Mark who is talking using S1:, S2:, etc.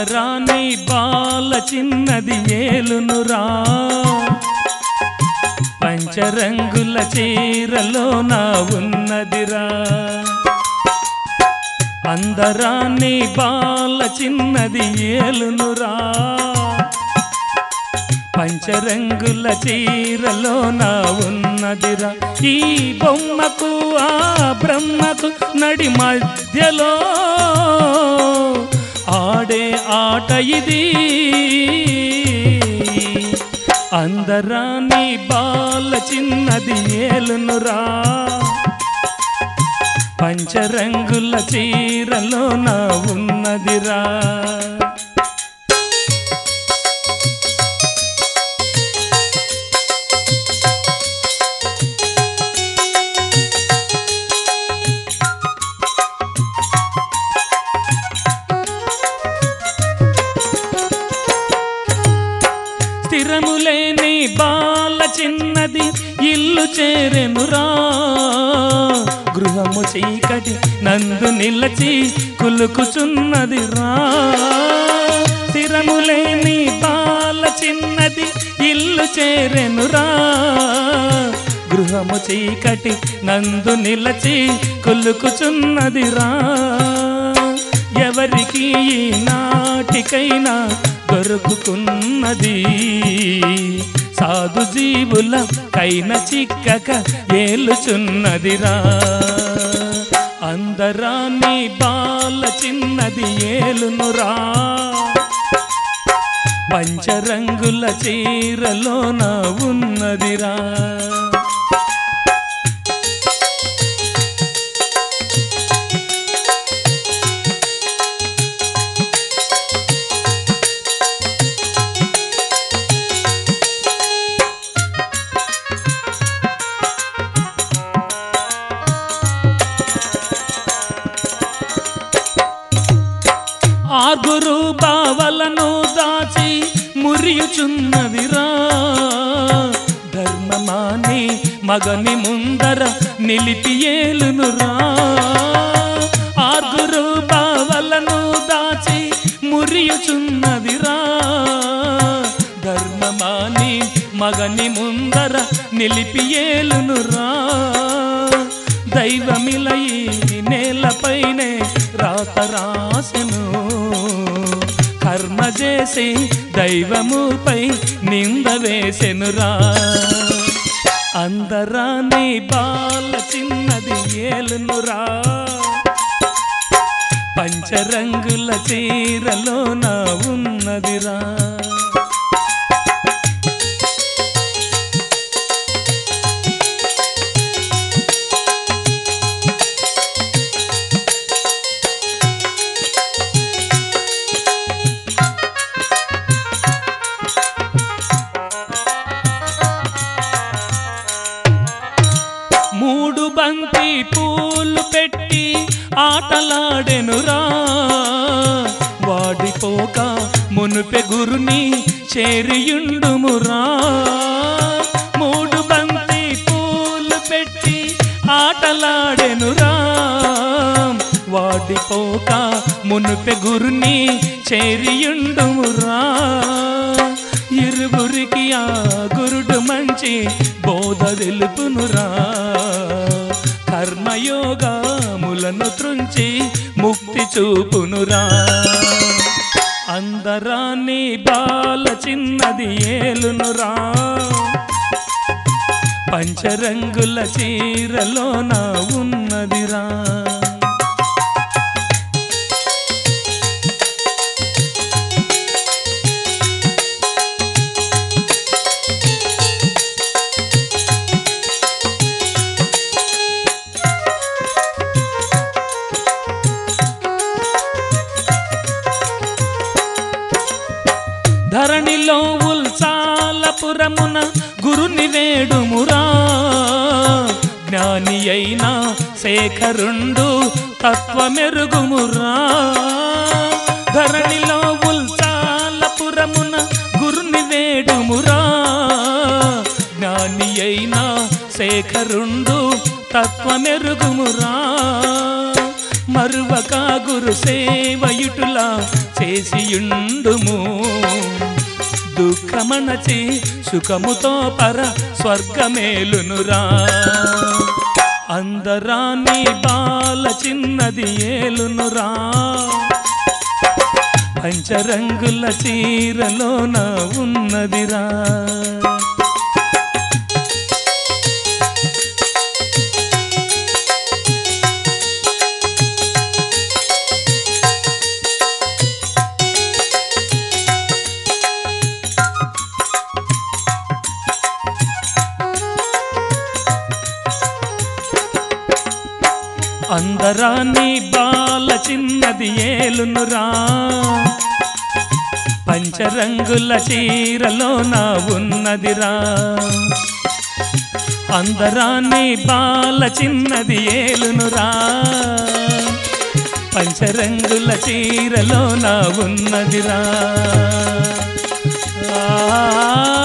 S1: అందరాని బాల చిన్నది ఏలునురా పంచరంగుల చీరలో నా ఉన్నదిరా అందరాన్ని బాల చిన్నది ఏలునురా పంచరంగుల చీరలో నా ఉన్నదిరా ఈ బొమ్మకు ఆ బ్రహ్మకు నడి మధ్యలో ఆడే ఆట ఇది అందరాని బాల చిన్నది ఏలునురా పంచరంగుల చీరలో నా ఉన్నదిరా స్థిరములేని బాల చిన్నది ఇల్లు చేరెనురా గృహము చీకటి నందు నిలచి కులుకుచున్నది రా స్థిరములేని బాల చిన్నది ఇల్లు చేరెనురా గృహము చీకటి నందు నిలచి కులుకుచున్నదిరా ఎవరికి ఈ నాటికైనా దొరుకుతున్నది సాధు జీవుల కైన చిక్కక ఏలుచున్నదిరా అందరాన్ని బాల చిన్నది ఏలునురా పంచరంగుల చీరలో నా ఉన్నదిరా ఆగురు బావలను దాచి మురియుచున్నదిరా ధర్మమాని మగని ముందర నిలిపి ఏలునురా ఆగురు బావలను దాచి మురియుచున్నదిరా ధర్మమాని మగని ముందర నిలిపి ఏలునురా దైవమిలయి నేలపైనే రాత రాసెను కర్మ చేసి దైవముపై నింద వేసెనురా అందరాని బాల చిన్నది ఏలునురా పంచరంగుల చీరలో నా ఉన్నదిరా మూడు బంతి పూలు పెట్టి ఆటలాడెనురా వాడిపోక మునుపె గురుని చేరియుండుమురా మూడు బంతి పూలు పెట్టి ఆటలాడెనురా వాడిపోక మునుపె గురుని చేరియుండుమురా ఇరువురికి ఆ గురుడు మంచి బోధ తెలుపునురా కర్మయోగములను త్రుంచి ముక్తి చూపునురా అందరాన్ని బాల చిన్నది ఏలునురా పంచరంగుల చీరలో నా ఉన్నదిరా ధరణిలో ఉల్సాలపురమున గురుని వేడుమురా జ్ఞాని అయిన శేఖరుండు తత్వమెరుగుమురా ధరణిలో ఉల్సాలపురమున గురుని వేడుమురా జ్ఞాని అయిన శేఖరుండు తత్వమెరుగుమురా మరువక గురు సేవయుటులా చేసియుండుము దుఃఖమణచి సుఖముతో పర స్వర్గమేలునురా అందరాని బాల చిన్నది ఏలునురా పంచరంగుల చీరలోన ఉన్నదిరా అందరాన్ని బాల చిన్నది ఏలునురా పంచరంగుల చీరలో నా ఉన్నదిరా అందరాన్ని బాల చిన్నది ఏలునురా పంచరంగుల చీరలో నా ఉన్నదిరా ఆ